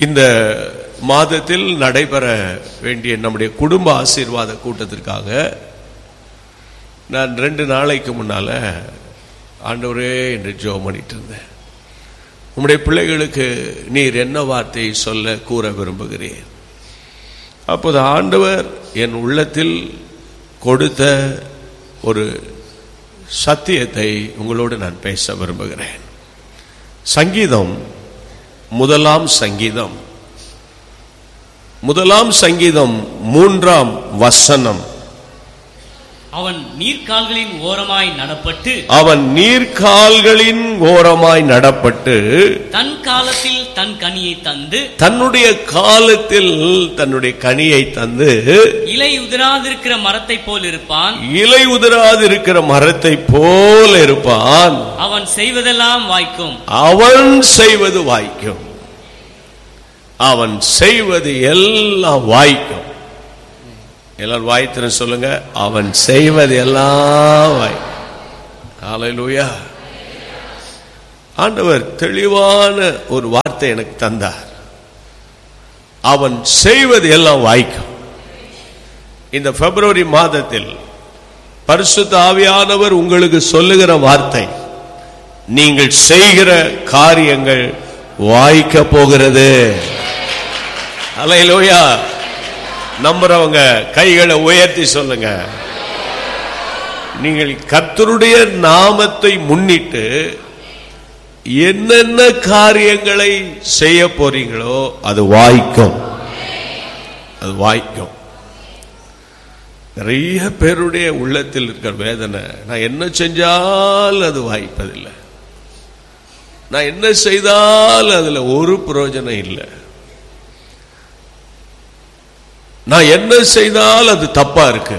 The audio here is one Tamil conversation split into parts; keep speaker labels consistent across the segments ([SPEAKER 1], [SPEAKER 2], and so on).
[SPEAKER 1] இந்த மாதத்தில் நடைபெற வேண்டிய நம்முடைய குடும்ப ஆசீர்வாத கூட்டத்திற்காக நான் ரெண்டு நாளைக்கு முன்னால ஆண்டவரே என்று ஜெபம் பண்ணிட்டு இருந்தேன் உம்முடைய பிள்ளைகளுக்கு நீர் என்ன வார்த்தையை சொல்ல கூற விரும்புகிறேன் அப்போது ஆண்டவர் என் உள்ளத்தில் கொடுத்த ஒரு சத்தியத்தை உங்களோடு நான் பேச விரும்புகிறேன் சங்கீதம் முதலாம் சங்கீதம் முதலாம் சங்கீதம் மூன்றாம் வசனம்
[SPEAKER 2] அவன் நீர்க்கால்களின் ஓரமாய் நடப்பட்டு
[SPEAKER 1] அவன் நீர்க்கால்களின் ஓரமாய் நடப்பட்டு
[SPEAKER 2] தன் காலத்தில் தன் கனியை தந்து
[SPEAKER 1] தன்னுடைய காலத்தில் தன்னுடைய கனியை தந்து
[SPEAKER 2] இலை உதிராதிருக்கிற மரத்தை போல் இருப்பான்
[SPEAKER 1] இலை உதிராதிருக்கிற மரத்தை போல இருப்பான்
[SPEAKER 2] அவன் செய்வதெல்லாம் வாய்க்கும்
[SPEAKER 1] அவன் செய்வது வாய்க்கும் அவன் செய்வது எல்லாம் வாய்க்கும் எல்லாரும் வாய்த்தின சொல்லுங்க அவன் செய்வது எல்லாம் வாய்க்கும் ஹalleluya ஆண்டவர் தெளிவான ஒரு வார்த்தை எனக்கு தந்தார் அவன் செய்வது எல்லாம் வாய்க்கும் இந்த பிப்ரவரி மாதத்தில் பரிசுத்த ஆவியானவர் உங்களுக்கு சொல்லுகிற வார்த்தை நீங்கள் செய்கிற காரியங்கள் வாய்க்க போகிறது அலையிலோயா நம்புறவங்க கைகளை உயர்த்தி சொல்லுங்க நீங்கள் கர்த்தருடைய நாமத்தை முன்னிட்டு என்னென்ன காரியங்களை செய்ய போறீங்களோ அது வாய்க்கும் அது வாய்க்கும் நிறைய பேருடைய உள்ளத்தில் இருக்கிற வேதனை நான் என்ன செஞ்சால் அது வாய்ப்பதில்லை நான் என்ன செய்தால் அதுல ஒரு பிரயோஜனம் இல்லை நான் என்ன செய்தால் அது தப்பா இருக்கு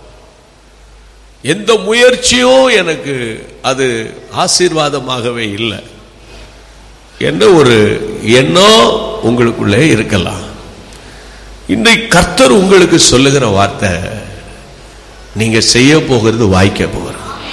[SPEAKER 1] எந்த முயற்சியும் எனக்கு அது ஆசீர்வாதமாகவே இல்லை என்ன ஒரு எண்ணம் உங்களுக்குள்ளே இருக்கலாம் இன்றைக்கு கர்த்தர் உங்களுக்கு சொல்லுகிற வார்த்தை நீங்க செய்ய போகிறது வாய்க்க போகிறது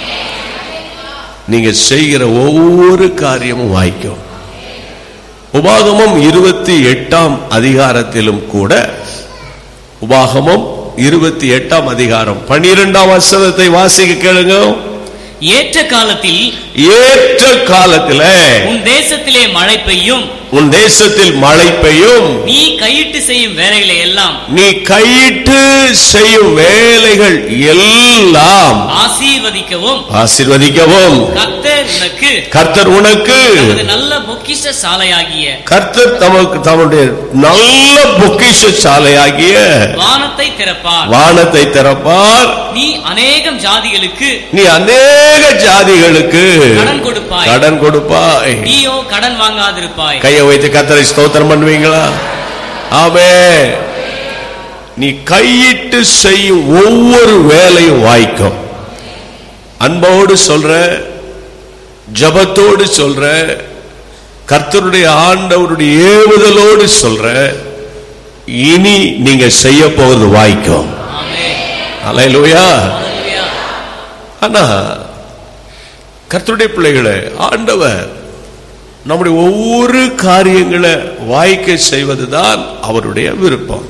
[SPEAKER 1] நீங்க செய்கிற ஒவ்வொரு காரியமும் வாய்க்கும் உபாகமம் இருபத்தி எட்டாம் அதிகாரத்திலும் கூட உபாகமம் இருபத்தி எட்டாம் அதிகாரம் பனிரெண்டாம் வசனத்தை வாசிக்க கேளுங்க
[SPEAKER 2] ஏற்ற காலத்தில்
[SPEAKER 1] ஏற்ற காலத்துல
[SPEAKER 2] உன் தேசத்திலே மழை பெய்யும்
[SPEAKER 1] உன் தேசத்தில் மழை பெய்யும்
[SPEAKER 2] நீ கையிட்டு செய்யும் வேலைகளை எல்லாம்
[SPEAKER 1] நீ கையிட்டு செய்யும் வேலைகள் எல்லாம்
[SPEAKER 2] ஆசீர்வதிக்கவும்
[SPEAKER 1] ஆசீர்வதிக்கவும்
[SPEAKER 2] கர்த்தர் உனக்கு
[SPEAKER 1] கர்த்தர் உனக்கு
[SPEAKER 2] தமது நல்ல பொக்கிஷ சாலையாகிய
[SPEAKER 1] கர்த்தர் தமக்கு தம்முடைய நல்ல பொக்கிஷ சாலையாகிய
[SPEAKER 2] வானத்தை திறப்பார்
[SPEAKER 1] வானத்தை திறப்பார்
[SPEAKER 2] நீ அநேகம் ஜாதிகளுக்கு
[SPEAKER 1] நீ அநேக ஜாதிகளுக்கு
[SPEAKER 2] கடன் கொடுப்பாய்
[SPEAKER 1] கடன் கொடுப்பாய்
[SPEAKER 2] நீயோ கடன் வாங்காதிருப்பாய்
[SPEAKER 1] கையை வைத்து கத்தரை ஸ்தோத்திரம் பண்ணுவீங்களா ஆமே நீ கையிட்டு செய்யும் ஒவ்வொரு வேலையும் வாய்க்கும் அன்போடு சொல்ற ஜபத்தோடு சொல்ற கர்த்தருடைய ஆண்டவருடைய ஏவுதலோடு சொல்ற இனி நீங்க செய்ய போவது வாய்க்கும்
[SPEAKER 2] ஆமென்.
[SPEAKER 1] அலையலூயா
[SPEAKER 2] ஹalleluya.
[SPEAKER 1] ஆனா கர்த்தருடைய பிள்ளைகளை ஆண்டவர் நம்முடைய ஒவ்வொரு காரியங்களை வாய்க்க செய்வதுதான் அவருடைய விருப்பம்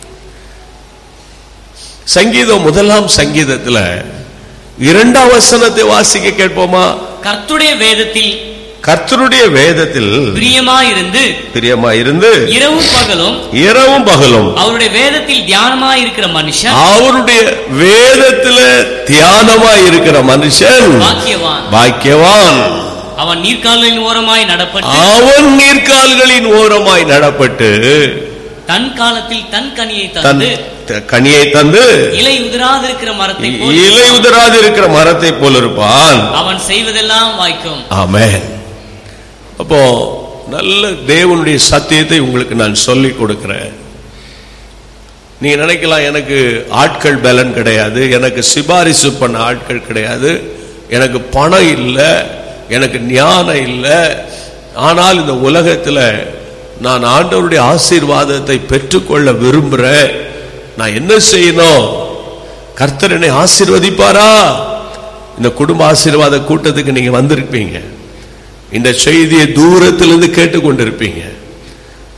[SPEAKER 1] சங்கீதம் முதலாம் சங்கீதத்துல இரண்டாம் வசனத்தை வாசிக்க கேட்போமா
[SPEAKER 2] கர்த்தருடைய வேதத்தில்
[SPEAKER 1] கர்த்தருடைய வேதத்தில்
[SPEAKER 2] பிரியமாயிருந்து
[SPEAKER 1] பிரியமா இருந்து
[SPEAKER 2] இரவும் பகலும்
[SPEAKER 1] இரவும் பகலும்
[SPEAKER 2] அவருடைய வேதத்தில் தியானமாய் இருக்கிற மனுஷன்
[SPEAKER 1] அவருடைய வேதத்துல தியானமா இருக்கிற மனுஷன்
[SPEAKER 2] பாக்கியவான்
[SPEAKER 1] பாக்கியவான்
[SPEAKER 2] அவன் நீர்க்கால்களின் ஓரமாய் நடப்பட்டு
[SPEAKER 1] அவன் நீர்க்கால்களின் ஓரமாய் நடப்பட்டு
[SPEAKER 2] தன் காலத்தில் தன் கனியை
[SPEAKER 1] தன்
[SPEAKER 2] தந்து
[SPEAKER 1] த- கனியை தந்து
[SPEAKER 2] இலை உதிராதிருக்கிற மரத்தை போல்
[SPEAKER 1] இலை உதராது இருக்கிற மரத்தை போல இருப்பான்
[SPEAKER 2] அவன் செய்வதெல்லாம் வாய்க்கும்
[SPEAKER 1] ஆமென் அப்போ நல்ல தேவனுடைய சத்தியத்தை உங்களுக்கு நான் சொல்லி கொடுக்கிறேன் நீங்க நினைக்கலாம் எனக்கு ஆட்கள் பலன் கிடையாது எனக்கு சிபாரிசு பண்ண ஆட்கள் கிடையாது எனக்கு பணம் இல்லை எனக்கு ஞானம் இல்லை ஆனால் இந்த உலகத்துல நான் ஆண்டவருடைய ஆசீர்வாதத்தை பெற்றுக்கொள்ள விரும்புறேன் நான் என்ன செய்யணும் கர்த்தர் என்னை ஆசீர்வதிப்பாரா இந்த குடும்ப ஆசீர்வாத கூட்டத்துக்கு நீங்க வந்திருப்பீங்க இந்த செய்தியை தூரத்திலிருந்து கேட்டுக்கொண்டிருப்பீங்க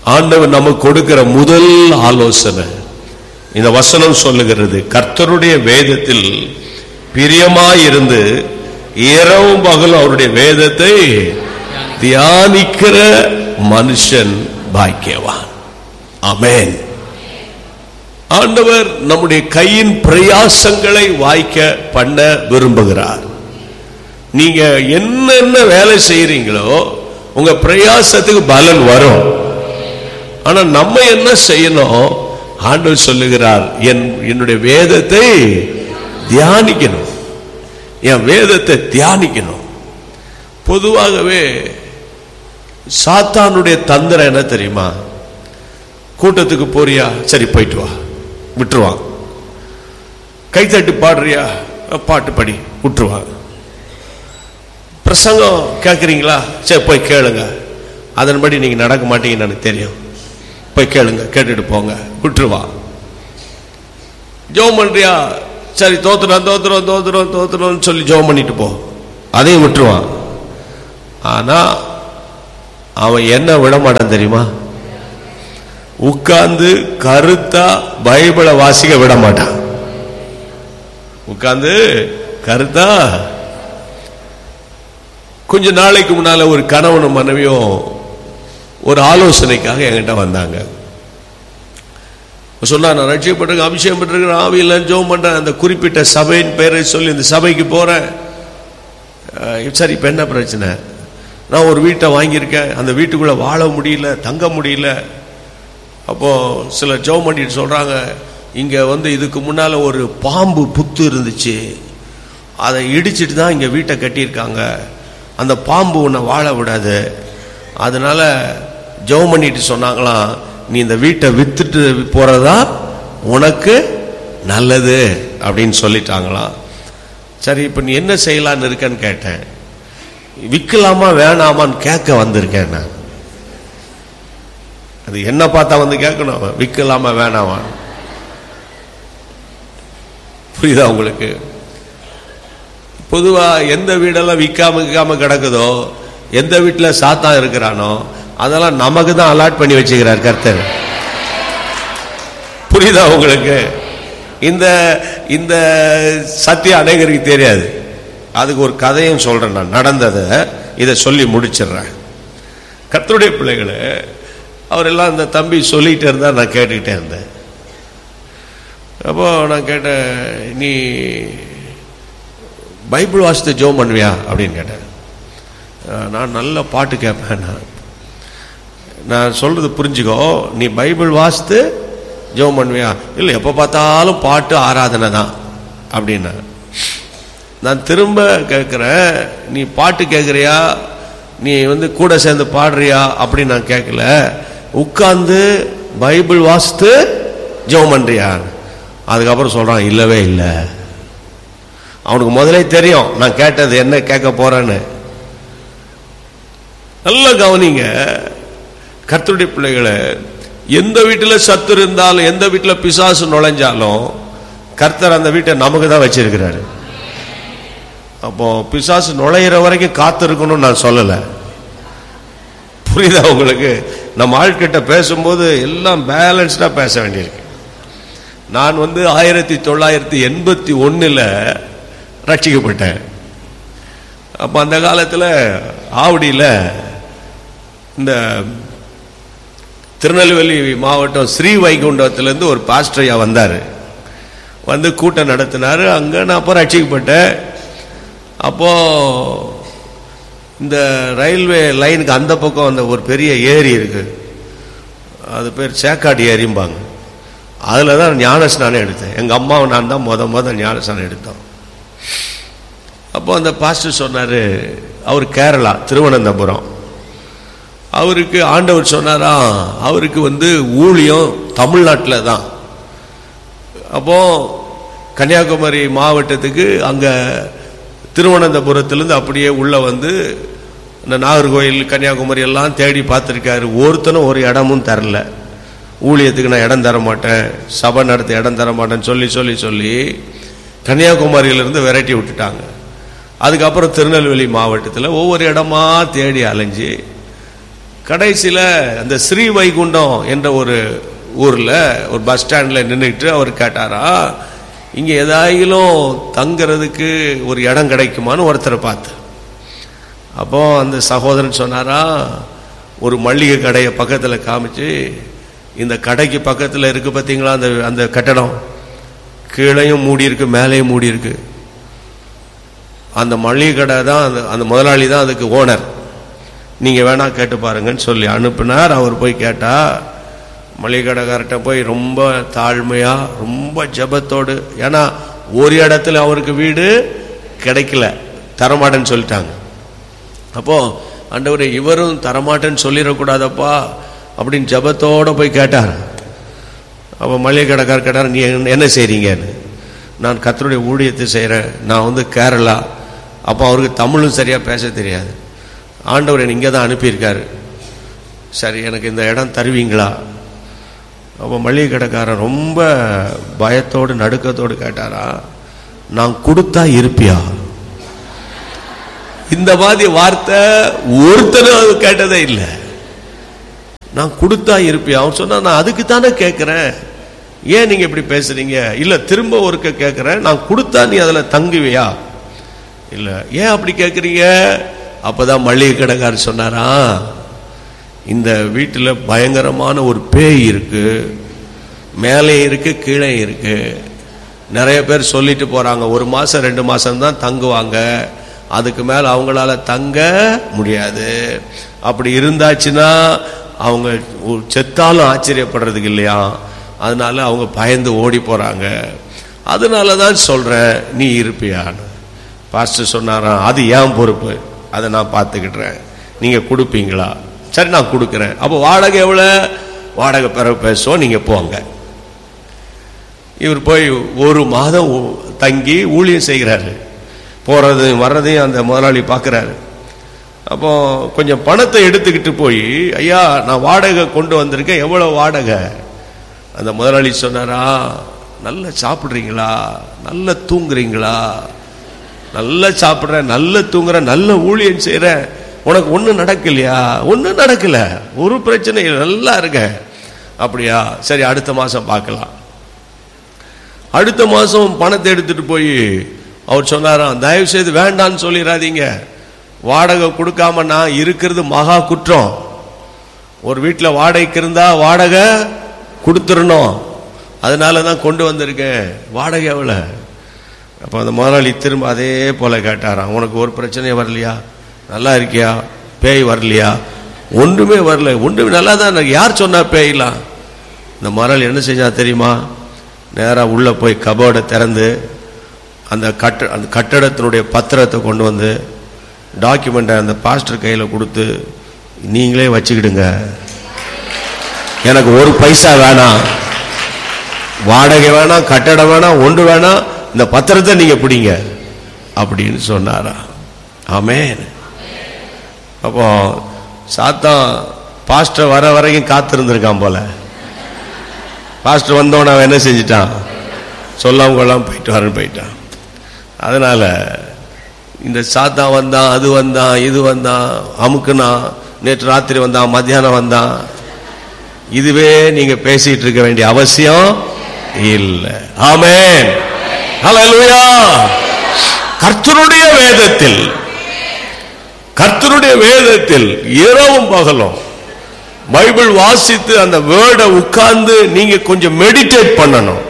[SPEAKER 1] ஆண்டவர் நமக்கு கொடுக்கிற முதல் ஆலோசனை இந்த வசனம் சொல்லுகிறது கர்த்தருடைய வேதத்தில் பிரியமாயிருந்து இரவும் பகலும் அவருடைய வேதத்தை தியானிக்கிற மனுஷன் பாக்கியவான் ஆமென் ஆண்டவர் நம்முடைய கையின் பிரயாசங்களை வாய்க்க பண்ண விரும்புகிறார் நீங்க என்னென்ன வேலை செய்யறீங்களோ உங்க பிரயாசத்துக்கு பலன் வரும் ஆனா நம்ம என்ன செய்யணும் ஆண்டவர் சொல்லுகிறார் என் என்னுடைய வேதத்தை தியானிக்கணும் என் வேதத்தை தியானிக்கணும் பொதுவாகவே சாத்தானுடைய தந்திரம் என்ன தெரியுமா கூட்டத்துக்கு போறியா சரி போயிட்டு வா விட்டுருவான் கைத்தட்டி பாடுறியா அஹ், பாட்டு படி விட்டுருவான் பிரசங்கம் கேட்குறீங்களா சரி போய் கேளுங்க அதன்படி நீங்க நடக்க மாட்டீங்கன்னு எனக்கு தெரியும் போய் கேளுங்க கேட்டுட்டு போங்க விட்டுருவா ஜோம் பண்றியா சரி தோத்துறோம் தோத்துறோம் தோத்துறோம் தோத்துறோம்னு சொல்லி ஜோம் பண்ணிட்டு போ அதையும் விட்டுருவான் ஆனா அவன் என்ன விட மாட்டான் தெரியுமா உட்கார்ந்து கருத்தா பைபிளை வாசிக்க விட மாட்டான் உட்கார்ந்து கருத்தா கொஞ்ச நாளைக்கு முன்னால ஒரு கணவனும் மனைவியும் ஒரு ஆலோசனைக்காக என்கிட்ட வந்தாங்க சொன்னா நான் ரட்சிக்கப்பட்டிருக்கேன் அபிஷேகம் பண்ணிருக்கிறேன் ஆவியில் ஜோம் பண்றேன் அந்த குறிப்பிட்ட சபையின் பெயரை சொல்லி இந்த சபைக்கு போறேன் அஹ், சரி இப்ப என்ன பிரச்சனை நான் ஒரு வீட்டை வாங்கியிருக்கேன் அந்த வீட்டுக்குள்ள வாழ முடியல தங்க முடியல அப்போ சில ஜோம் பண்ணிட்டு சொல்றாங்க இங்க வந்து இதுக்கு முன்னால ஒரு பாம்பு புத்து இருந்துச்சு அதை இடிச்சிட்டு தான் இங்க வீட்டை கட்டியிருக்காங்க அந்த பாம்பு உன்னை வாழ விடாது அதனால ஜெபம் பண்ணிட்டு சொன்னாங்களாம் நீ இந்த வீட்டை வித்துட்டு போறதா உனக்கு நல்லது அப்படின்னு சொல்லிட்டாங்களாம் சரி இப்போ நீ என்ன செய்யலான்னு இருக்கேன்னு கேட்டேன் விற்கலாமா வேணாமான்னு கேட்க வந்திருக்கேன் நான் அது என்ன பார்த்தா வந்து கேட்கணும் விற்கலாமா வேணாமா புரியுதா உங்களுக்கு பொதுவா எந்த வீடெல்லாம் விற்காம விற்காம கிடக்குதோ எந்த வீட்டுல சாத்தான் இருக்கிறானோ அதெல்லாம் நமக்கு தான் அலாட் பண்ணி வச்சுக்கிறார் கர்த்தர் புரியுதா உங்களுக்கு இந்த இந்த சத்தியம் அநேகருக்கு தெரியாது அதுக்கு ஒரு கதையும் சொல்றேன் நான் நடந்ததை இதை சொல்லி முடிச்சிடுறேன் கர்த்தருடைய பிள்ளைகளை அவரெல்லாம் இந்த தம்பி சொல்லிட்டு இருந்தா நான் கேட்டுக்கிட்டே இருந்தேன் அப்போ நான் கேட்டேன் நீ பைபிள் வாசித்து ஜோம் பண்ணுவியா அப்படின்னு கேட்டேன் அஹ் நான் நல்ல பாட்டு கேட்பேன் நான் நான் சொல்றது புரிஞ்சுக்கோ நீ பைபிள் வாசித்து ஜெபம் பண்ணுவியா இல்லை எப்போ பார்த்தாலும் பாட்டு ஆராதனை தான் அப்படின்னா நான் திரும்ப கேட்குறேன் நீ பாட்டு கேட்குறியா நீ வந்து கூட சேர்ந்து பாடுறியா அப்படின்னு நான் கேட்கல உட்கார்ந்து பைபிள் வாசித்து ஜெபம் பண்றியா அதுக்கப்புறம் சொல்றான் இல்லவே இல்லை அவனுக்கு முதலே தெரியும் நான் கேட்டது என்ன கேட்க போறேன்னு நல்லா கவனிங்க கர்த்தருடைய பிள்ளைகளை எந்த வீட்டில் சத்து இருந்தாலும் எந்த வீட்டில் பிசாசு நுழைஞ்சாலும் கர்த்தர் அந்த வீட்டை நமக்கு தான் வச்சிருக்கிறாரு அப்போ பிசாசு நுழையிற வரைக்கும் காத்திருக்கணும்னு நான் சொல்லலை புரியுதா உங்களுக்கு நம்ம ஆள்கிட்ட பேசும்போது எல்லாம் பேலன்ஸ்டா பேச வேண்டியிருக்கு நான் வந்து ஆயிரத்தி தொள்ளாயிரத்தி எண்பத்தி ஒன்னுல ரட்சிக்கப்பட்டேன் அப்ப அந்த காலத்துல ஆவடியில இந்த திருநெல்வேலி மாவட்டம் ஸ்ரீவைகுண்டத்திலேருந்து ஒரு பாஸ்டரையா வந்தார் வந்து கூட்டம் நடத்தினாரு அங்கே நான் அப்போ ரட்சிக்கப்பட்டேன் அப்போ இந்த ரயில்வே லைனுக்கு அந்த பக்கம் அந்த ஒரு பெரிய ஏரி இருக்கு அது பேர் சேக்காடு ஏரிம்பாங்க அதில் தான் ஞானஸ்நானம் எடுத்தேன் எங்கள் அம்மாவை நான் தான் முத முத ஞானஸ்நானம் எடுத்தோம் அப்போ அந்த பாஸ்டர் சொன்னார் அவர் கேரளா திருவனந்தபுரம் அவருக்கு ஆண்டவர் சொன்னாரா அவருக்கு வந்து ஊழியம் தமிழ்நாட்டில் தான் அப்போ கன்னியாகுமரி மாவட்டத்துக்கு அங்கே திருவனந்தபுரத்திலேருந்து அப்படியே உள்ளே வந்து இந்த நாகர்கோயில் கன்னியாகுமரி எல்லாம் தேடி பார்த்துருக்காரு ஒருத்தனும் ஒரு இடமும் தரல ஊழியத்துக்கு நான் இடம் தர மாட்டேன் சபை நடத்த இடம் தர மாட்டேன்னு சொல்லி சொல்லி சொல்லி கன்னியாகுமரியிலேருந்து விரட்டி விட்டுட்டாங்க அதுக்கப்புறம் திருநெல்வேலி மாவட்டத்தில் ஒவ்வொரு இடமா தேடி அலைஞ்சு கடைசியில அந்த ஸ்ரீவைகுண்டம் என்ற ஒரு ஊர்ல ஒரு பஸ் ஸ்டாண்ட்ல நின்றுட்டு அவர் கேட்டாரா இங்க ஏதாயிலும் தங்குறதுக்கு ஒரு இடம் கிடைக்குமான்னு ஒருத்தரை பார்த்து அப்போ அந்த சகோதரன் சொன்னாரா ஒரு மல்லிகை கடையை பக்கத்தில் காமிச்சு இந்த கடைக்கு பக்கத்தில் இருக்கு பார்த்தீங்களா அந்த அந்த கட்டடம் கீழையும் மூடி இருக்கு மேலேயும் மூடி இருக்கு அந்த மளிகை கடை தான் அந்த அந்த முதலாளி தான் அதுக்கு ஓனர் நீங்க வேணா கேட்டு பாருங்கன்னு சொல்லி அனுப்பினார் அவர் போய் கேட்டா மளிகை கடைக்காரர்கிட்ட போய் ரொம்ப தாழ்மையா ரொம்ப ஜெபத்தோடு ஏன்னா ஒரு இடத்துல அவருக்கு வீடு கிடைக்கல தரமாட்டேன்னு சொல்லிட்டாங்க அப்போ ஆண்டவரே இவரும் தரமாட்டேன்னு சொல்லிடக்கூடாதப்பா அப்படின்னு ஜெபத்தோட போய் கேட்டார் அப்போ மளிகை கடைக்காரர் கேட்டார் நீ என்ன- என்ன செய்றீங்கன்னு நான் கத்தருடைய ஊழியத்தை செய்கிறேன் நான் வந்து கேரளா அப்போ அவருக்கு தமிழும் சரியாக பேச தெரியாது ஆண்டவர் என்னை இங்கே தான் அனுப்பியிருக்காரு சரி எனக்கு இந்த இடம் தருவீங்களா அப்போ மளிகை கடைக்காரன் ரொம்ப பயத்தோடு நடுக்கத்தோடு கேட்டாரா நான் கொடுத்தா இருப்பியா இந்த மாதிரி வார்த்தை ஒருத்தரும் அது கேட்டதே இல்லை நான் கொடுத்தா இருப்பியா அவன் சொன்னா நான் அதுக்கு தானே கேட்கிறேன் ஏன் நீங்க இப்படி பேசுறீங்க இல்ல திரும்ப ஒருக்க கேட்கிறேன் நான் கொடுத்தா நீ அதுல தங்குவியா இல்ல ஏன் அப்படி கேட்குறீங்க அப்பதான் மளிகை கடைக்காரர் சொன்னாரா இந்த வீட்டுல பயங்கரமான ஒரு பேய் இருக்கு மேலே இருக்கு கீழே இருக்கு நிறைய பேர் சொல்லிட்டு போறாங்க ஒரு மாசம் ரெண்டு மாசம் தான் தங்குவாங்க அதுக்கு மேல அவங்களால தங்க முடியாது அப்படி இருந்தாச்சுன்னா அவங்க ஒரு செத்தாலும் ஆச்சரியப்படுறதுக்கு இல்லையா அதனால அவங்க பயந்து ஓடி போறாங்க அதனால தான் சொல்றேன் நீ இருப்பியான்னு பாஸ்டர் சொன்னாராம் அது ஏன் பொறுப்பு அதை நான் பார்த்துக்கிடுறேன் நீங்க கொடுப்பீங்களா சரி நான் கொடுக்குறேன் அப்போ வாடகை எவ்வளவு வாடகை பிறகு பேசுவோம் நீங்க போங்க இவர் போய் ஒரு மாதம் ஊ- தங்கி ஊழியம் செய்கிறாரு போறதையும் வர்றதையும் அந்த முதலாளி பார்க்குறாரு அப்போ கொஞ்சம் பணத்தை எடுத்துக்கிட்டு போய் ஐயா நான் வாடகை கொண்டு வந்திருக்கேன் எவ்வளவு வாடகை அந்த முதலாளி சொன்னாரா நல்லா சாப்பிட்றீங்களா நல்லா தூங்குறீங்களா நல்லா சாப்பிட்றேன் நல்லா தூங்குறேன் நல்ல ஊழியம் செய்கிறேன் உனக்கு ஒன்றும் நடக்கலையா ஒன்றும் நடக்கல ஒரு பிரச்சனை இல்லை நல்லா இருக்க அப்படியா சரி அடுத்த மாதம் பார்க்கலாம் அடுத்த மாதம் பணத்தை எடுத்துட்டு போய் அவர் சொன்னாராம் தயவு செய்து வேண்டான்னு சொல்லிடாதீங்க வாடகை கொடுக்காம நான் இருக்கிறது மகா குற்றம் ஒரு வீட்டில் வாடகைக்கு இருந்தா வாடகை கொடுத்துடணும் அதனால தான் கொண்டு வந்திருக்கேன் வாடகை எவ்வளோ அப்போ அந்த முதலாளி திரும்ப அதே போல கேட்டாராம் உனக்கு ஒரு பிரச்சனையும் வரலையா நல்லா இருக்கியா பேய் வரலையா ஒன்றுமே வரல ஒன்றுமே நல்லா தான் இருக்கு. யார் சொன்னா பேயலாம் இந்த முதலாளி என்ன செஞ்சா தெரியுமா நேராக உள்ளே போய் கபோர்டை திறந்து அந்த கட்ட அந்த கட்டடத்தினுடைய பத்திரத்தை கொண்டு வந்து டாக்குமெண்ட்டை அந்த பாஸ்டர் கையில் கொடுத்து நீங்களே வச்சுக்கிடுங்க எனக்கு ஒரு பைசா வேணாம் வாடகை வேணாம் கட்டடம் வேணாம் ஒன்று வேணாம் இந்த பத்திரத்தை நீங்க பிடிங்க அப்படின்னு சொன்னாரா ஆமென் அப்போ சாத்தான் பாஸ்டர் வர வரைக்கும் காத்திருந்திருக்கான் போல பாஸ்டர் வந்தவன அவன் என்ன செஞ்சிட்டான் சொல்லாம கொள்ளாம போயிட்டு வரேன்னு போயிட்டான் அதனால இந்த சாத்தான் வந்தான் அது வந்தான் இது வந்தான் அமுக்குனான் நேற்று ராத்திரி வந்தான் மத்தியானம் வந்தான் இதுவே நீங்க பேசிட்டு இருக்க வேண்டிய அவசியம் இல்லை ஆமென் ஹalleluya கர்த்தருடைய வேதத்தில் கர்த்தருடைய வேதத்தில் இரவும் பகலும் பைபிள் வாசித்து அந்த வேர்டை உட்கார்ந்து நீங்க கொஞ்சம் மெடிடேட் பண்ணணும்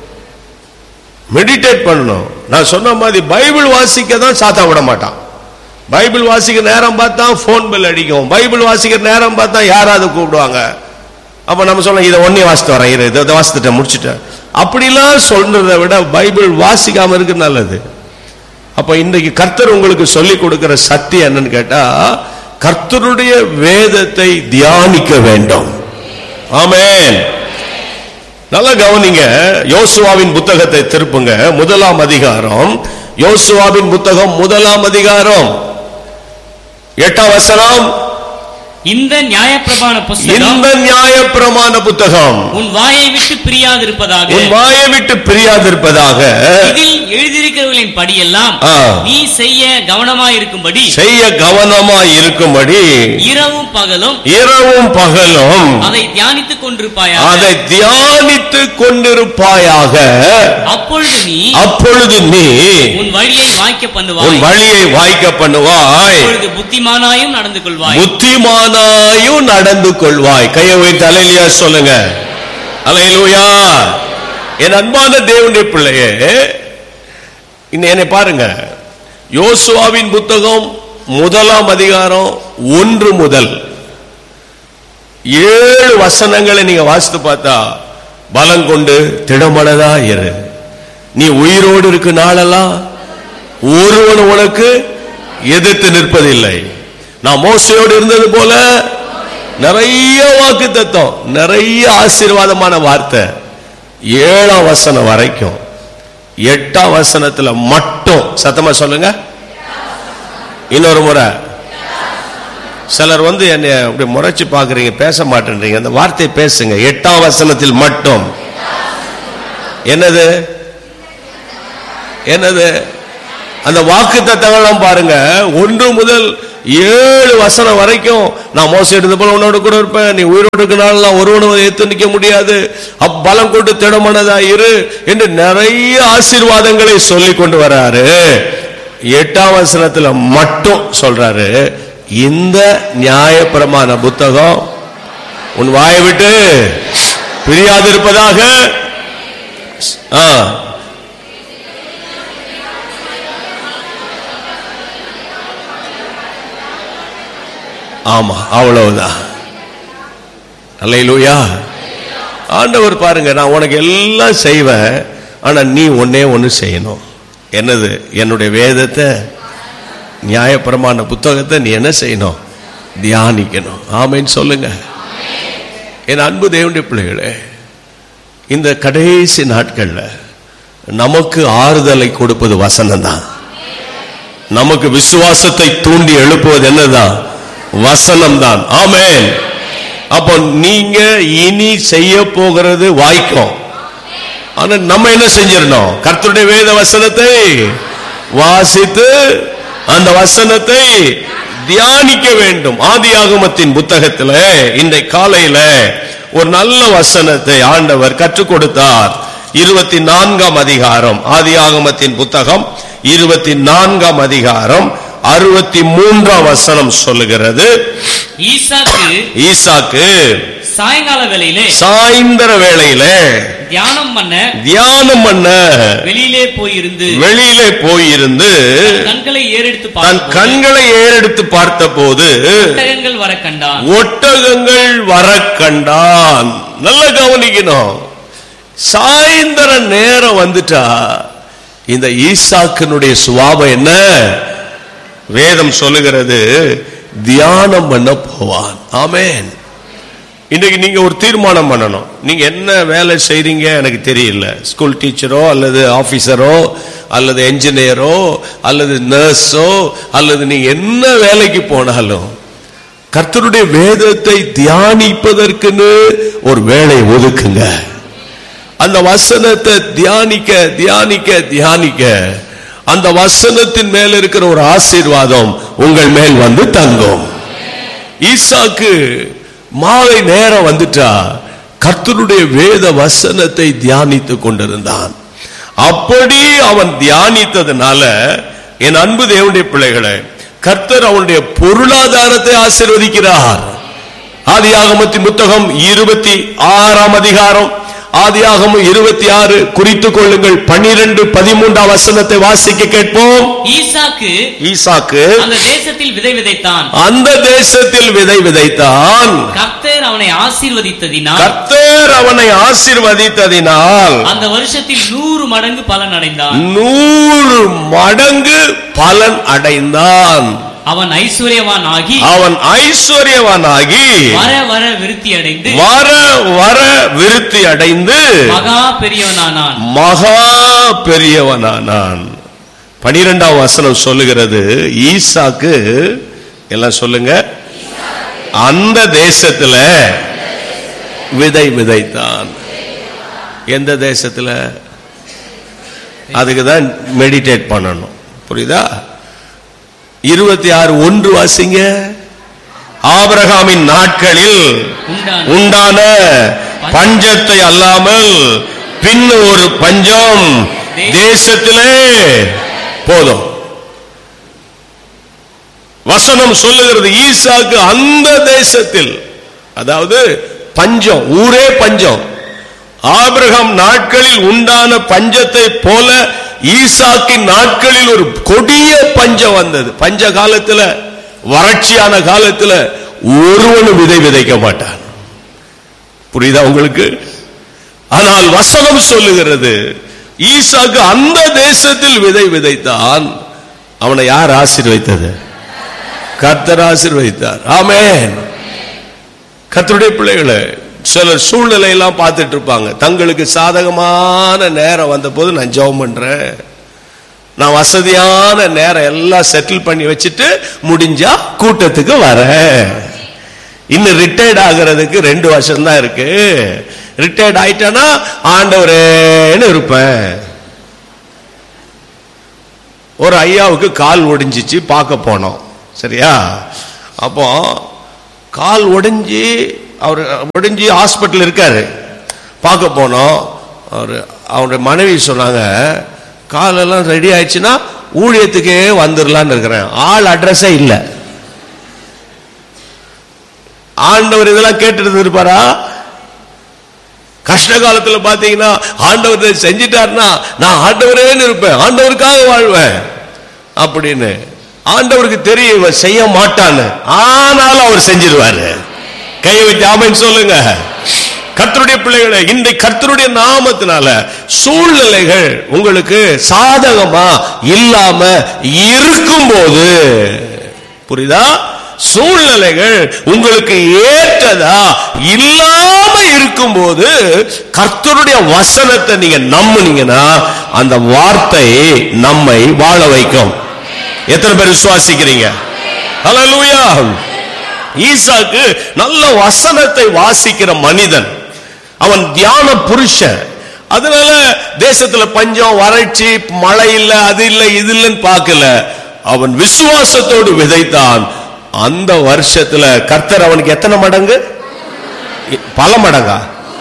[SPEAKER 1] மெடிடேட் பண்ணணும் நான் சொன்ன மாதிரி பைபிள் வாசிக்க தான் சாத்தா விட மாட்டான் பைபிள் வாசிக்க நேரம் பார்த்தா ஃபோன் பெல் அடிக்கும் பைபிள் வாசிக்கிற நேரம் பார்த்தா யாராவது கூப்பிடுவாங்க அப்ப நம்ம சொல்லலாம் இதை ஒன்னே வாசித்து வரேன் இதை இதை வாசித்துட்டேன் முடிச்சுட்டேன் அப்படிலாம் சொல்றதை விட பைபிள் வாசிக்காம இருக்கு நல்லது அப்ப இன்றைக்கு கர்த்தர் உங்களுக்கு சொல்லி கொடுக்கிற சத்தியம் என்னன்னு கேட்டா கர்த்தருடைய வேதத்தை தியானிக்க வேண்டும் ஆமென் நல்லா கவனிங்க யோசுவாவின் புத்தகத்தை திருப்புங்க முதலாம் அதிகாரம் யோசுவாவின் புத்தகம் முதலாம் அதிகாரம் எட்டாம் வசனம்
[SPEAKER 2] இந்த நியாயப்பிரமாண புஸ்தகம்
[SPEAKER 1] இந்த நியாயப்பிரமாண புத்தகம்
[SPEAKER 2] உன் வாயை விட்டு பிரியாதிருப்பதாக
[SPEAKER 1] உன் வாயை விட்டு பிரியாதிருப்பதாக
[SPEAKER 2] இதில் எழுதியிருக்கிறவர்களின் படியெல்லாம்
[SPEAKER 1] ஆ.
[SPEAKER 2] நீ செய்ய கவனமாயிருக்கும்படி
[SPEAKER 1] செய்ய கவனமாய் இருக்கும்படி
[SPEAKER 2] இரவும் பகலும்
[SPEAKER 1] இரவும் பகலும்
[SPEAKER 2] அதை தியானித்துக் கொண்டிருப்பாயாக
[SPEAKER 1] அதை தியானித்துக் கொண்டிருப்பாயாக
[SPEAKER 2] அப்பொழுது நீ
[SPEAKER 1] அப்பொழுது நீ
[SPEAKER 2] உன் வழியை வாய்க்க
[SPEAKER 1] உன்
[SPEAKER 2] பண்ணுவாய்
[SPEAKER 1] வழியை வாய்க்க பண்ணுவாய்
[SPEAKER 2] அப்பொழுது புத்திமானாயும் நடந்து கொள்வாய்
[SPEAKER 1] புத்திமானாயும் நடந்து கொள்வாய் கையை வைத்து அலையிலியா சொல்லுங்க அலையிலுயா என் அன்பான தேவனுடைய பிள்ளையே இந்த என்னை பாருங்க யோசுவாவின் புத்தகம் முதலாம் அதிகாரம் ஒன்று முதல் ஏழு வசனங்களை நீங்க வாசித்து பார்த்தா பலம் கொண்டு திடமனதா இரு நீ உயிரோடு இருக்கு நாளெல்லாம் ஒருவன் உனக்கு எதிர்த்து நிற்பதில்லை நான் மோசையோடு இருந்தது போல நிறைய வாக்கு தத்துவம் நிறைய ஆசீர்வாதமான வார்த்தை ஏழாம் வசனம் வரைக்கும் எட்டாம் வசனத்துல மட்டும் சத்தமா சொல்லுங்க இன்னொரு முறை சிலர் வந்து என்னை அப்படி முறைச்சு பாக்குறீங்க பேச மாட்டேன்றீங்க அந்த வார்த்தை பேசுங்க எட்டாம் வசனத்தில் மட்டும் என்னது என்னது அந்த வாக்கு தத்தங்கள்லாம் பாருங்க ஒன்று முதல் ஏழு வசனம் வரைக்கும் நான் மோசம் எடுத்த போல உன்னோட கூட இருப்பேன் நீ உயிரோடு இருக்கனால ஒருவனும் எத்து நிக்க முடியாது அப்பலம் கொண்டு திடமானதா இரு என்று நிறைய ஆசீர்வாதங்களை சொல்லி கொண்டு வராரு எட்டாம் வசனத்துல மட்டும் சொல்றாரு இந்த நியாயப்பிரமாண புத்தகம் உன் வாயை விட்டு பிரியாதிருப்பதாக ஆ ஆமா அவ்வளவுதான் அல்லையிலூயா ஆண்டவர் பாருங்க நான் உனக்கு எல்லாம் செய்வேன் ஆனா நீ ஒன்னே ஒன்னு செய்யணும் என்னது என்னுடைய வேதத்தை நியாயப்பிரமாண புத்தகத்தை நீ என்ன செய்யணும் தியானிக்கணும் ஆமைன்னு சொல்லுங்க என் அன்பு தேவனுடைய பிள்ளைகளே இந்த கடைசி நாட்கள்ல நமக்கு ஆறுதலை கொடுப்பது வசனம் தான் நமக்கு விசுவாசத்தை தூண்டி எழுப்புவது என்னதான் வசனம் தான் ஆமென் அப்போ நீங்க இனி செய்ய போகிறது வாய்க்கும் ஆனா நம்ம என்ன செஞ்சிடணும் கர்த்தருடைய வேத வசனத்தை வாசித்து அந்த வசனத்தை தியானிக்க வேண்டும் ஆதியாகமத்தின் புத்தகத்தில் இன்றை காலையில ஒரு நல்ல வசனத்தை ஆண்டவர் கற்றுக் கொடுத்தார் இருபத்தி நான்காம் அதிகாரம் ஆதியாகமத்தின் புத்தகம் இருபத்தி நான்காம் அதிகாரம் அறுபத்தி மூன்றாம் வசனம் சொல்லுகிறது
[SPEAKER 2] ஈசாக்கு
[SPEAKER 1] ஈசாக்கு
[SPEAKER 2] சாயங்கால வேளையிலே
[SPEAKER 1] சாயந்தர வேளையில
[SPEAKER 2] தியானம் பண்ண
[SPEAKER 1] தியானம் பண்ண
[SPEAKER 2] வெளியிலே போயிருந்து
[SPEAKER 1] வெளியிலே போயிருந்து
[SPEAKER 2] கண்களை ஏறெடுத்து
[SPEAKER 1] தன்
[SPEAKER 2] பார்த்த
[SPEAKER 1] கண்களை ஏறெடுத்து பார்த்தபோது
[SPEAKER 2] ஒட்டகங்கள் வர கண்டான்
[SPEAKER 1] ஒட்டகங்கள் வர கண்டான் நல்ல கவனிக்கணும் சாயந்தர நேரம் வந்துட்டா இந்த ஈசாக்கினுடைய சுவாபம் என்ன வேதம் சொல்லுகிறது தியானம் பண்ண போவான் ஆமென் இன்னைக்கு நீங்க ஒரு தீர்மானம் பண்ணணும் நீங்க என்ன வேலை செய்றீங்க எனக்கு தெரியல ஸ்கூல் டீச்சரோ அல்லது ஆபீசரோ அல்லது என்ஜினியரோ அல்லது நர்ஸோ அல்லது நீங்க என்ன வேலைக்கு போனாலும் கர்த்தருடைய வேதத்தை தியானிப்பதற்குன்னு ஒரு வேலை ஒதுக்குங்க அந்த வசனத்தை தியானிக்க தியானிக்க தியானிக்க அந்த வசனத்தின் மேல் இருக்கிற ஒரு ஆசீர்வாதம் உங்கள் மேல் வந்து தங்கும் ஈசாக்கு மாலை நேரம் வந்துட்டா கர்த்தருடைய வேத வசனத்தை தியானித்துக் கொண்டிருந்தான் அப்படி அவன் தியானித்ததுனால என் அன்பு தேவனுடைய பிள்ளைகளை கர்த்தர் அவனுடைய பொருளாதாரத்தை ஆசீர்வதிக்கிறார் ஆதியாகமத்தின் புத்தகம் இருபத்தி ஆறாம் அதிகாரம் ஆதியாகமம் இருபத்தி ஆறு குறித்துக் கொள்ளுங்கள் பன்னிரண்டு பதிமூன்றாம் வசனத்தை வாசிக்க கேட்போம்
[SPEAKER 2] ஈசாக்கு
[SPEAKER 1] ஈசாக்கு
[SPEAKER 2] அந்த தேசத்தில் விதை விதைத்தான்
[SPEAKER 1] அந்த தேசத்தில் விதை விதைத்தான்
[SPEAKER 2] கர்த்தர் அவனை ஆசீர்வதித்ததினால்
[SPEAKER 1] கர்த்தர் அவனை ஆசீர்வதித்ததினால்
[SPEAKER 2] அந்த வருஷத்தில் நூறு மடங்கு பலன் அடைந்தான்
[SPEAKER 1] நூறு மடங்கு பலன் அடைந்தான்
[SPEAKER 2] அவன் ஐஸ்வர்யவான் ஆகி
[SPEAKER 1] அவன் ஐஸ்வர்யவானாகி
[SPEAKER 2] வர வர விருத்தி அடைந்து
[SPEAKER 1] வர வர விருத்தி அடைந்து
[SPEAKER 2] மகா பெரியவனானான்
[SPEAKER 1] மகா பெரியவனானான் பனிரெண்டாம் வசனம் சொல்லுகிறது ஈசாக்கு எல்லாம் சொல்லுங்க அந்த தேசத்துல விதை விதைத்தான் எந்த தேசத்துல அதுக்கு தான் மெடிடேட் பண்ணணும் புரியுதா இருபத்தி ஆறு ஒன்று வாசிங்க ஆபிரகாமின் நாட்களில்
[SPEAKER 2] உண்டான
[SPEAKER 1] உண்டான பஞ்சத்தை அல்லாமல் பின் ஒரு பஞ்சம் தேசத்திலே போதும் வசனம் சொல்லுகிறது ஈசாக்கு அந்த தேசத்தில் அதாவது பஞ்சம் ஊரே பஞ்சம் ஆபிரகாம் நாட்களில் உண்டான பஞ்சத்தை போல ஈசாக்கின் நாட்களில் ஒரு கொடிய பஞ்சம் வந்தது பஞ்ச காலத்துல வறட்சியான காலத்துல ஒருவனும் விதை விதைக்க மாட்டான் புரியுதா உங்களுக்கு ஆனால் வசனம் சொல்லுகிறது ஈசாக்கு அந்த தேசத்தில் விதை விதைத்தான் அவனை யார் ஆசீர்வைத்தது கர்த்தர் ஆசீர்வதித்தார் ஆமென் கர்த்தருடைய பிள்ளைகளை சிலர் சூழ்நிலை எல்லாம் பார்த்துட்டு இருப்பாங்க தங்களுக்கு சாதகமான நேரம் வந்த போது நான் ஜெபம் பண்றேன் நான் வசதியான நேரம் எல்லாம் செட்டில் பண்ணி வச்சுட்டு முடிஞ்சா கூட்டத்துக்கு வரேன் இன்னும் ரிட்டையர்ட் ஆகிறதுக்கு ரெண்டு வருஷம் தான் இருக்கு ரிட்டையர்ட் ஆயிட்டேன்னா ஆண்டவரேன்னு இருப்பேன் ஒரு ஐயாவுக்கு கால் ஒடிஞ்சிச்சு பார்க்க போனோம் சரியா அப்போ கால் ஒடிஞ்சு அவர் ஒடிஞ்சு ஹாஸ்பிட்டல் இருக்காரு பார்க்க போனோம் அவர் அவருடைய மனைவி சொன்னாங்க காலெல்லாம் ரெடி ஆயிடுச்சுன்னா ஊழியத்துக்கே வந்துடலான்னு இருக்கிறேன் ஆள் அட்ரஸே இல்லை ஆண்டவர் இதெல்லாம் கேட்டு இருப்பாரா கஷ்ட காலத்துல பாத்தீங்கன்னா ஆண்டவர் இதை செஞ்சிட்டாருன்னா நான் ஆண்டவரேன்னு இருப்பேன் ஆண்டவருக்காக வாழ்வேன் அப்படின்னு ஆண்டவருக்கு தெரியும் இவன் செய்ய மாட்டான்னு ஆனாலும் அவர் செஞ்சிருவாரு கையை வச்சு ஆமைன்னு சொல்லுங்க கர்த்தருடைய பிள்ளைகளை இந்த கர்த்தருடைய நாமத்தினால சூழ்நிலைகள் உங்களுக்கு சாதகமா இல்லாம இருக்கும்போது புரியுதா சூழ்நிலைகள் உங்களுக்கு ஏற்றதா இல்லாம இருக்கும்போது கர்த்தருடைய வசனத்தை நீங்க நம்புனீங்கன்னா அந்த வார்த்தை நம்மை வாழ வைக்கும் எத்தனை பேர் விசுவாசிக்கிறீங்க ஹalleluya ஈசாக்கு நல்ல வசனத்தை வாசிக்கிற மனிதன் அவன் தியான புருஷன் அதனால தேசத்துல பஞ்சம் வறட்சி மழை இல்ல அது இல்ல இது இல்லைன்னு பார்க்கல அவன் விசுவாசத்தோடு விதைத்தான் அந்த வருஷத்துல கர்த்தர் அவனுக்கு எத்தனை மடங்கு பல மடங்கா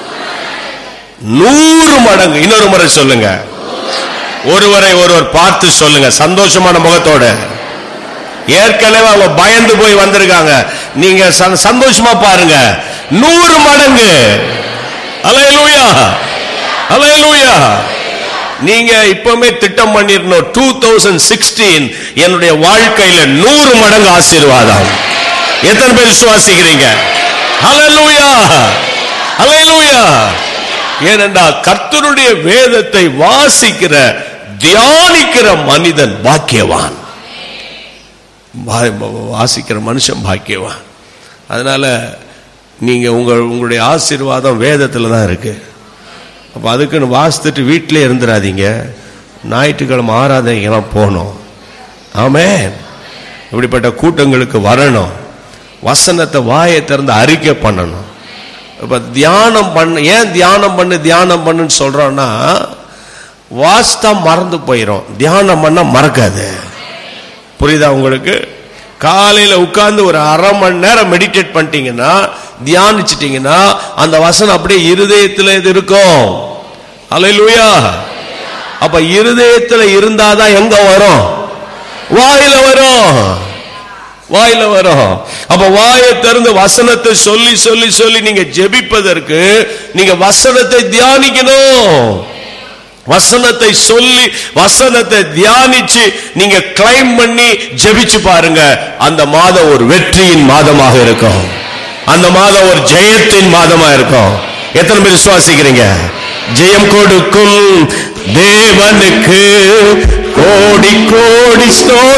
[SPEAKER 1] நூறு மடங்கு இன்னொரு முறை சொல்லுங்க ஒருவரை ஒருவர் பார்த்து சொல்லுங்க சந்தோஷமான முகத்தோட ஏற்கனவே அவங்க பயந்து போய் வந்திருக்காங்க நீங்க ச- சந்தோஷமா பாருங்க நூறு மடங்கு அலையலூயா அலையலூயா நீங்க இப்பவுமே திட்டம் பண்ணிருந்தோம் டூ தௌசண்ட் சிக்ஸ்டீன் என்னுடைய வாழ்க்கையில நூறு மடங்கு ஆசீர்வாதம் எத்தனை பேர் விசுவாசிக்கிறீங்க ஹalleluya ஹalleluya ஏனென்றால் கர்த்தருடைய வேதத்தை வாசிக்கிற தியானிக்கிற மனிதன் பாக்கியவான் வா- வாசிக்கிற மனுஷன் பாக்கியவான் அதனால நீங்க உங்க உங்களுடைய ஆசீர்வாதம் வேதத்துல தான் இருக்கு அப்ப அதுக்குன்னு வாசித்துட்டு வீட்டிலே இருந்துடாதீங்க ஞாயிற்றுக்கிழமை ஆராதனைக்கெல்லாம் போகணும் ஆமென் இப்படிப்பட்ட கூட்டங்களுக்கு வரணும் வசனத்தை வாயை திறந்து அறிக்கை பண்ணணும் இப்ப தியானம் பண்ண ஏன் தியானம் பண்ணு தியானம் பண்ணுன்னு சொல்றோம்னா வாஸ்தா மறந்து போயிடும் தியானம் பண்ண மறக்காது புரியுதா உங்களுக்கு காலையில உட்கார்ந்து ஒரு அரை மணி நேரம் மெடிடேட் பண்ணிட்டீங்கன்னா தியானிச்சிட்டீங்கன்னா அந்த வசனம் அப்படியே இருதயத்துல இது இருக்கும் அல்லேலூயா அப்ப இருதயத்துல இருந்தாதான் எங்க வரும் வாயில வரும் வாயில வரும் அப்ப வாயை திறந்து வசனத்தை சொல்லி சொல்லி சொல்லி நீங்க ஜெபிப்பதற்கு நீங்க வசனத்தை தியானிக்கணும் வசனத்தை சொல்லி வசனத்தை தியானிச்சு நீங்க கிளைம் பண்ணி ஜெபிச்சு பாருங்க அந்த மாதம் ஒரு வெற்றியின் மாதமாக இருக்கும் அந்த மாதம் ஒரு ஜெயத்தின் மாதமா இருக்கும் எத்தனை பேர் விசுவாசிக்கிறீங்க ஜெயம் கொடுக்கும் தேவனுக்கு கோடி கோடி ஸ்தோத்திரம்